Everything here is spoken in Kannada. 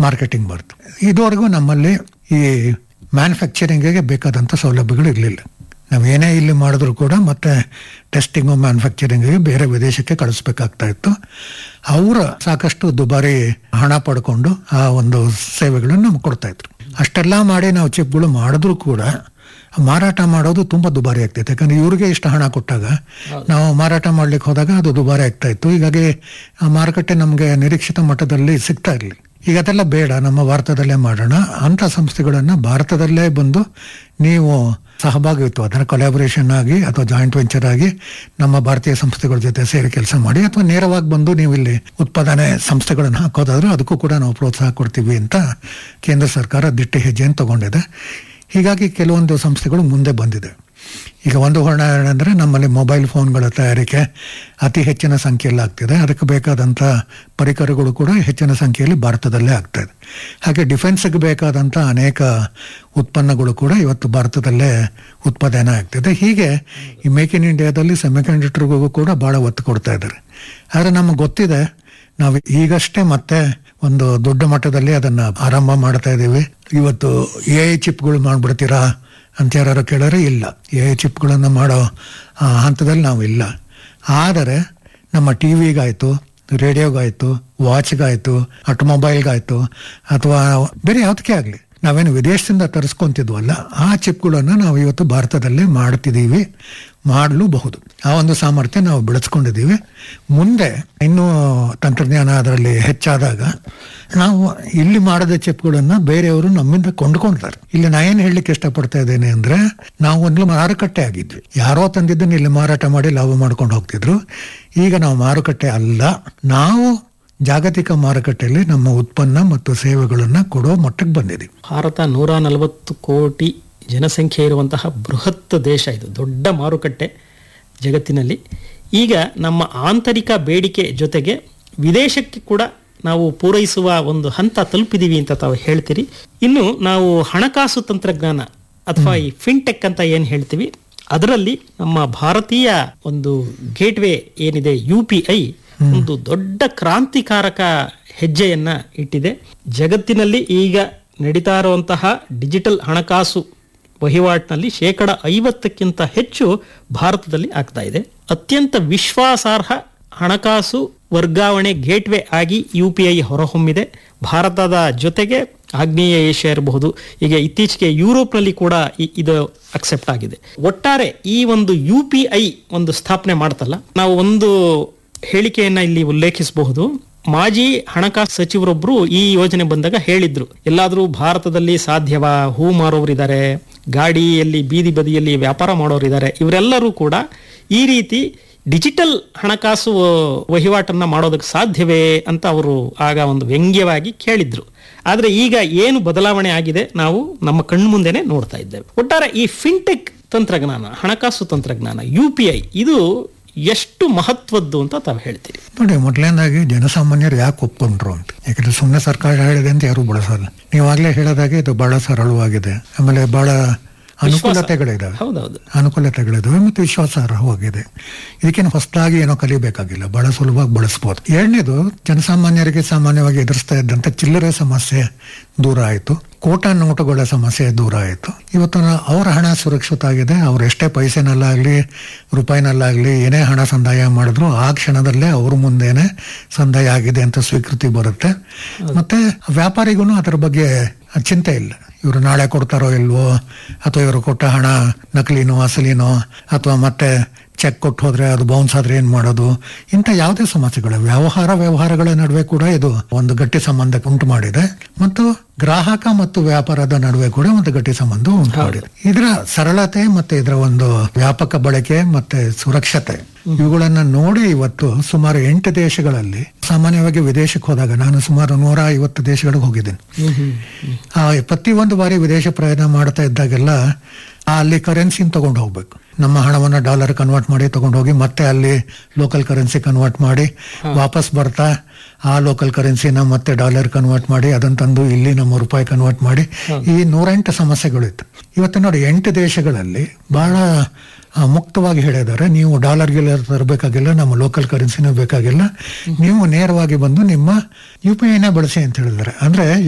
ಮಾರ್ಕೆಟಿಂಗ್ ಬರುತ್ತೆ ಇದುವರೆಗೂ ನಮ್ಮಲ್ಲಿ ಈ ಮ್ಯಾನುಫ್ಯಾಕ್ಚರಿಂಗಿಗೆ ಬೇಕಾದಂಥ ಸೌಲಭ್ಯಗಳು ಇರಲಿಲ್ಲ ನಾವು ಏನೇ ಇಲ್ಲಿ ಮಾಡಿದ್ರು ಕೂಡ ಮತ್ತೆ ಟೆಸ್ಟಿಂಗು ಮ್ಯಾನುಫ್ಯಾಕ್ಚರಿಂಗಿಗೆ ಬೇರೆ ವಿದೇಶಕ್ಕೆ ಕಳಿಸ್ಬೇಕಾಗ್ತಾ ಇತ್ತು ಅವರು ಸಾಕಷ್ಟು ದುಬಾರಿ ಹಣ ಪಡ್ಕೊಂಡು ಆ ಒಂದು ಸೇವೆಗಳನ್ನು ನಮ್ಗೆ ಕೊಡ್ತಾ ಇದ್ರು ಅಷ್ಟೆಲ್ಲ ಮಾಡಿ ನಾವು ಚಿಪ್ಗಳು ಮಾಡಿದ್ರು ಕೂಡ ಮಾರಾಟ ಮಾಡೋದು ತುಂಬ ದುಬಾರಿ ಆಗ್ತೈತೆ ಯಾಕಂದ್ರೆ ಇವ್ರಿಗೆ ಇಷ್ಟು ಹಣ ಕೊಟ್ಟಾಗ ನಾವು ಮಾರಾಟ ಮಾಡ್ಲಿಕ್ಕೆ ಹೋದಾಗ ಅದು ದುಬಾರಿ ಆಗ್ತಾ ಇತ್ತು ಹೀಗಾಗಿ ಆ ಮಾರುಕಟ್ಟೆ ನಮಗೆ ನಿರೀಕ್ಷಿತ ಮಟ್ಟದಲ್ಲಿ ಸಿಗ್ತಾ ಇರಲಿ ಈಗ ಅದೆಲ್ಲ ಬೇಡ ನಮ್ಮ ಭಾರತದಲ್ಲೇ ಮಾಡೋಣ ಅಂಥ ಸಂಸ್ಥೆಗಳನ್ನು ಭಾರತದಲ್ಲೇ ಬಂದು ನೀವು ಸಹಭಾಗಿತ್ವ ಅದರ ಕೊಲಾಬರೇಷನ್ ಆಗಿ ಅಥವಾ ಜಾಯಿಂಟ್ ವೆಂಚರ್ ಆಗಿ ನಮ್ಮ ಭಾರತೀಯ ಸಂಸ್ಥೆಗಳ ಜೊತೆ ಸೇರಿ ಕೆಲಸ ಮಾಡಿ ಅಥವಾ ನೇರವಾಗಿ ಬಂದು ನೀವು ಇಲ್ಲಿ ಉತ್ಪಾದನೆ ಸಂಸ್ಥೆಗಳನ್ನು ಹಾಕೋದಾದ್ರೆ ಅದಕ್ಕೂ ಕೂಡ ನಾವು ಪ್ರೋತ್ಸಾಹ ಕೊಡ್ತೀವಿ ಅಂತ ಕೇಂದ್ರ ಸರ್ಕಾರ ದಿಟ್ಟ ಹೆಜ್ಜೆಯನ್ನು ತಗೊಂಡಿದೆ ಹೀಗಾಗಿ ಕೆಲವೊಂದು ಸಂಸ್ಥೆಗಳು ಮುಂದೆ ಬಂದಿದೆ ಈಗ ಒಂದು ಉದಾಹರಣೆ ಅಂದರೆ ನಮ್ಮಲ್ಲಿ ಮೊಬೈಲ್ ಫೋನ್ಗಳ ತಯಾರಿಕೆ ಅತಿ ಹೆಚ್ಚಿನ ಸಂಖ್ಯೆಯಲ್ಲಿ ಆಗ್ತಿದೆ ಅದಕ್ಕೆ ಬೇಕಾದಂಥ ಪರಿಕರಗಳು ಕೂಡ ಹೆಚ್ಚಿನ ಸಂಖ್ಯೆಯಲ್ಲಿ ಭಾರತದಲ್ಲೇ ಆಗ್ತಾ ಇದೆ ಹಾಗೆ ಡಿಫೆನ್ಸ್ಗೆ ಬೇಕಾದಂಥ ಅನೇಕ ಉತ್ಪನ್ನಗಳು ಕೂಡ ಇವತ್ತು ಭಾರತದಲ್ಲೇ ಉತ್ಪಾದನೆ ಆಗ್ತಿದೆ ಹೀಗೆ ಈ ಮೇಕ್ ಇನ್ ಇಂಡಿಯಾದಲ್ಲಿ ಸೆಮಿಕಂಡಕ್ಟರ್ಗೂ ಕೂಡ ಭಾಳ ಒತ್ತು ಕೊಡ್ತಾ ಇದ್ದಾರೆ ಆದರೆ ನಮಗೆ ಗೊತ್ತಿದೆ ನಾವು ಈಗಷ್ಟೇ ಮತ್ತೆ ಒಂದು ದೊಡ್ಡ ಮಟ್ಟದಲ್ಲಿ ಅದನ್ನ ಆರಂಭ ಮಾಡ್ತಾ ಇದ್ದೀವಿ ಇವತ್ತು ಎ ಐ ಚಿಪ್ಗಳು ಮಾಡ್ಬಿಡ್ತೀರಾ ಅಂತ ಯಾರು ಕೇಳಿದ್ರೆ ಇಲ್ಲ ಎ ಐ ಚಿಪ್ಗಳನ್ನು ಮಾಡೋ ಆ, ಹಂತದಲ್ಲಿ ನಾವು ಇಲ್ಲ ಆದರೆ ನಮ್ಮ ಟಿ ವಿಗಾಯಿತು ರೇಡಿಯೋಗಾಯಿತು ವಾಚ್ಗಾಯಿತು ಆಟೋಮೊಬೈಲ್ಗಾಯಿತು ಅಥವಾ ಬೇರೆ ಯಾವುದಕ್ಕೆ ಆಗಲಿ ನಾವೇನು ವಿದೇಶದಿಂದ ತರಿಸ್ಕೊಂತಿದ್ವಲ್ಲ ಆ ಚಿಪ್ಗಳನ್ನು ನಾವು ಇವತ್ತು ಭಾರತದಲ್ಲೇ ಮಾಡ್ತಿದ್ದೀವಿ ಮಾಡಲೂಬಹುದು ಆ ಒಂದು ಸಾಮರ್ಥ್ಯ ನಾವು ಬೆಳೆಸ್ಕೊಂಡಿದ್ದೀವಿ ಮುಂದೆ ಇನ್ನೂ ತಂತ್ರಜ್ಞಾನ ಅದರಲ್ಲಿ ಹೆಚ್ಚಾದಾಗ ನಾವು ಇಲ್ಲಿ ಮಾಡದ ಚಿಪ್ಗಳನ್ನು ಬೇರೆಯವರು ನಮ್ಮಿಂದ ಕೊಂಡ್ಕೊಳ್ತಾರೆ ಇಲ್ಲಿ ನಾ ಏನು ಹೇಳಲಿಕ್ಕೆ ಇಷ್ಟಪಡ್ತಾ ಇದ್ದೇನೆ ಅಂದ್ರೆ ನಾವು ಒಂದು ಮಾರುಕಟ್ಟೆ ಆಗಿದ್ವಿ ಯಾರೋ ತಂದಿದ್ದನ್ನು ಇಲ್ಲಿ ಮಾರಾಟ ಮಾಡಿ ಲಾಭ ಮಾಡ್ಕೊಂಡು ಹೋಗ್ತಿದ್ರು ಈಗ ನಾವು ಮಾರುಕಟ್ಟೆ ಅಲ್ಲ ನಾವು ಜಾಗತಿಕ ಮಾರುಕಟ್ಟೆಯಲ್ಲಿ ನಮ್ಮ ಉತ್ಪನ್ನ ಮತ್ತು ಸೇವೆಗಳನ್ನು ಕೊಡೋ ಮಟ್ಟಕ್ಕೆ ಬಂದಿದ್ದೀವಿ ಭಾರತ ನೂರ ನಲವತ್ತು ಕೋಟಿ ಜನಸಂಖ್ಯೆ ಇರುವಂತಹ ಬೃಹತ್ ದೇಶ ಇದು ದೊಡ್ಡ ಮಾರುಕಟ್ಟೆ ಜಗತ್ತಿನಲ್ಲಿ ಈಗ ನಮ್ಮ ಆಂತರಿಕ ಬೇಡಿಕೆ ಜೊತೆಗೆ ವಿದೇಶಕ್ಕೆ ಕೂಡ ನಾವು ಪೂರೈಸುವ ಒಂದು ಹಂತ ತಲುಪಿದೀವಿ ಅಂತ ತಾವು ಹೇಳ್ತೀರಿ ಇನ್ನು ನಾವು ಹಣಕಾಸು ತಂತ್ರಜ್ಞಾನ ಅಥವಾ ಈ ಫಿನ್ಟೆಕ್ ಅಂತ ಏನು ಹೇಳ್ತೀವಿ ಅದರಲ್ಲಿ ನಮ್ಮ ಭಾರತೀಯ ಒಂದು ಗೇಟ್ವೇ ಏನಿದೆ ಯು ಪಿ ಐ ಒಂದು ದೊಡ್ಡ ಕ್ರಾಂತಿಕಾರಕ ಹೆಜ್ಜೆಯನ್ನ ಇಟ್ಟಿದೆ ಜಗತ್ತಿನಲ್ಲಿ ಈಗ ನಡೀತಾ ಇರುವಂತಹ ಡಿಜಿಟಲ್ ಹಣಕಾಸು ವಹಿವಾಟಿನಲ್ಲಿ ಶೇಕಡ ಐವತ್ತಕ್ಕಿಂತ ಹೆಚ್ಚು ಭಾರತದಲ್ಲಿ ಆಗ್ತಾ ಇದೆ ಅತ್ಯಂತ ವಿಶ್ವಾಸಾರ್ಹ ಹಣಕಾಸು ವರ್ಗಾವಣೆ ಗೇಟ್ವೇ ಆಗಿ ಯು ಪಿ ಐ ಹೊರಹೊಮ್ಮಿದೆ ಭಾರತದ ಜೊತೆಗೆ ಆಗ್ನೇಯ ಏಷ್ಯಾ ಇರಬಹುದು ಈಗ ಇತ್ತೀಚೆಗೆ ಯುರೋಪ್ನಲ್ಲಿ ಕೂಡ ಇ- ಇದು ಅಕ್ಸೆಪ್ಟ್ ಆಗಿದೆ ಒಟ್ಟಾರೆ ಈ ಒಂದು ಯು ಪಿ ಐ ಒಂದು ಸ್ಥಾಪನೆ ಮಾಡ್ತಲ್ಲ ನಾವು ಒಂದು ಹೇಳಿಕೆಯನ್ನ ಇಲ್ಲಿ ಉಲ್ಲೇಖಿಸಬಹುದು ಮಾಜಿ ಹಣಕಾಸು ಸಚಿವರೊಬ್ರು ಈ ಯೋಜನೆ ಬಂದಾಗ ಹೇಳಿದ್ರು ಎಲ್ಲಾದ್ರೂ ಭಾರತದಲ್ಲಿ ಸಾಧ್ಯವಾ ಹೂ ಮಾರೋರಿದ್ದಾರೆ ಗಾಡಿಯಲ್ಲಿ ಬೀದಿ ಬದಿಯಲ್ಲಿ ವ್ಯಾಪಾರ ಮಾಡೋರಿದ್ದಾರೆ ಇವರೆಲ್ಲರೂ ಕೂಡ ಈ ರೀತಿ ಡಿಜಿಟಲ್ ಹಣಕಾಸು ವಹಿವಾಟನ್ನ ಮಾಡೋದಕ್ಕೆ ಸಾಧ್ಯವೇ ಅಂತ ಅವರು ಆಗ ಒಂದು ವ್ಯಂಗ್ಯವಾಗಿ ಕೇಳಿದ್ರು ಆದ್ರೆ ಈಗ ಏನು ಬದಲಾವಣೆ ಆಗಿದೆ ನಾವು ನಮ್ಮ ಕಣ್ಮುಂದೆನೆ ನೋಡ್ತಾ ಇದ್ದೇವೆ ಒಟ್ಟಾರೆ ಈ ಫಿನ್ಟೆಕ್ ತಂತ್ರಜ್ಞಾನ ಹಣಕಾಸು ತಂತ್ರಜ್ಞಾನ ಯು ಪಿ ಐ ಇದು ಎಷ್ಟು ಮಹತ್ವದ್ದು ಅಂತ ತಾವು ಹೇಳ್ತೀರಿ ನೋಡಿ ಮೊದಲನೇದಾಗಿ ಜನಸಾಮಾನ್ಯರು ಯಾಕೆ ಒಪ್ಕೊಂಡ್ರು ಅಂತ ಯಾಕಂದ್ರೆ ಸುಮ್ಮನೆ ಸರ್ಕಾರ ಹೇಳಿದೆ ಅಂತ ಯಾರು ಬಳಸಲ್ಲ ನೀವಾಗಲೇ ಹೇಳೋದಾಗೆ ಇದು ಬಹಳ ಸರಳವಾಗಿದೆ ಆಮೇಲೆ ಬಹಳ ಅನುಕೂಲತೆಗಳಿದಾವೆ ಹೌದೌದು ಅನುಕೂಲತೆಗಳಿದಾವೆ ಮತ್ತು ವಿಶ್ವಾಸಾರ್ಹವಾಗಿದೆ ಇದಕ್ಕೇನು ಹೊಸದಾಗಿ ಏನೋ ಕಲಿಬೇಕಾಗಿಲ್ಲ ಬಹಳ ಸುಲಭವಾಗಿ ಬಳಸ್ಬೋದು ಎರಡನೇದು ಜನಸಾಮಾನ್ಯರಿಗೆ ಸಾಮಾನ್ಯವಾಗಿ ಎದುರಿಸ್ತಾ ಇದ್ದಂಥ ಚಿಲ್ಲರೆ ಸಮಸ್ಯೆ ದೂರ ಆಯಿತು ಕೋಟ ನೋಟುಗಳ ಸಮಸ್ಯೆ ದೂರ ಆಯಿತು ಇವತ್ತು ನಾ- ಅವರ ಹಣ ಸುರಕ್ಷಿತ ಆಗಿದೆ ಅವ್ರು ಎಷ್ಟೇ ಪೈಸೆನಲ್ಲಾಗಲಿ ರೂಪಾಯಿನಲ್ಲಾಗಲಿ ಏನೇ ಹಣ ಸಂದಾಯ ಮಾಡಿದ್ರು ಆ ಕ್ಷಣದಲ್ಲೇ ಅವ್ರ ಮುಂದೆನೆ ಸಂದಾಯ ಆಗಿದೆ ಅಂತ ಸ್ವೀಕೃತಿ ಬರುತ್ತೆ ಮತ್ತೆ ವ್ಯಾಪಾರಿಗೂ ಅದರ ಬಗ್ಗೆ ಚಿಂತೆ ಇಲ್ಲ ಇವರು ನಾಳೆ ಕೊಡ್ತಾರೋ ಇಲ್ವೋ ಅಥವಾ ಇವರು ಕೊಟ್ಟ ಹಣ ನಕಲಿನೋ ಅಸಲಿನೋ ಅಥವಾ ಮತ್ತೆ ಚೆಕ್ ಕೊಟ್ಟು ಹೋದ್ರೆ ಅದು ಬೌನ್ಸ್ ಆದ್ರೆ ಏನ್ ಮಾಡೋದು ಇಂಥ ಯಾವುದೇ ಸಮಸ್ಯೆಗಳು ವ್ಯವಹಾರ ವ್ಯವಹಾರಗಳ ನಡುವೆ ಕೂಡ ಇದು ಒಂದು ಗಟ್ಟಿ ಸಂಬಂಧ ಉಂಟು ಮಾಡಿದೆ ಮತ್ತು ಗ್ರಾಹಕ ಮತ್ತು ವ್ಯಾಪಾರದ ನಡುವೆ ಕೂಡ ಒಂದು ಗಟ್ಟಿ ಸಂಬಂಧ ಉಂಟು ಮಾಡಿದೆ ಇದರ ಸರಳತೆ ಮತ್ತೆ ಇದರ ಒಂದು ವ್ಯಾಪಕ ಬಳಕೆ ಮತ್ತೆ ಸುರಕ್ಷತೆ ಇವುಗಳನ್ನ ನೋಡಿ ಇವತ್ತು ಸುಮಾರು ಎಂಟು ದೇಶಗಳಲ್ಲಿ ಸಾಮಾನ್ಯವಾಗಿ ವಿದೇಶಕ್ಕೆ ಹೋದಾಗ ನಾನು ಸುಮಾರು ನೂರ ಐವತ್ತು ದೇಶಗಳಿಗೆ ಹೋಗಿದ್ದೀನಿ ಆ ಪ್ರತಿಯೊಂದು ಬಾರಿ ವಿದೇಶ ಪ್ರಯಾಣ ಮಾಡ್ತಾ ಇದ್ದಾಗೆಲ್ಲ ಆ ಅಲ್ಲಿ ಕರೆನ್ಸಿನ ತಗೊಂಡು ಹೋಗ್ಬೇಕು ನಮ್ಮ ಹಣವನ್ನ ಡಾಲರ್ ಕನ್ವರ್ಟ್ ಮಾಡಿ ತಗೊಂಡು ಹೋಗಿ ಮತ್ತೆ ಅಲ್ಲಿ ಲೋಕಲ್ ಕರೆನ್ಸಿ ಕನ್ವರ್ಟ್ ಮಾಡಿ ವಾಪಸ್ ಬರ್ತಾ ಆ ಲೋಕಲ್ ಕರೆನ್ಸಿನ ಮತ್ತೆ ಡಾಲರ್ ಕನ್ವರ್ಟ್ ಮಾಡಿ ಅದನ್ನ ತಂದು ಇಲ್ಲಿ ನಮ್ಮ ರೂಪಾಯಿ ಕನ್ವರ್ಟ್ ಮಾಡಿ ಈ ನೂರೆಂಟು ಸಮಸ್ಯೆಗಳಿತ್ತು ಇವತ್ತು ನೋಡಿ ಎಂಟು ದೇಶಗಳಲ್ಲಿ ಬಹಳ ಆ, ಮುಕ್ತವಾಗಿ ಹೇಳಿದ್ದಾರೆ ನೀವು ಡಾಲರ್ ಗಿಲ್ಲರ್ ತರಬೇಕಾಗಿಲ್ಲ ನಮ್ಮ ಲೋಕಲ್ ಕರೆನ್ಸಿನೂ ಬೇಕಾಗಿಲ್ಲ ನೀವು ನೇರವಾಗಿ ಬಂದು ನಿಮ್ಮ ಯು ಪಿ ಐನೇ ಬಳಸಿ ಅಂತ ಹೇಳಿದ್ದಾರೆ ಅಂದ್ರೆ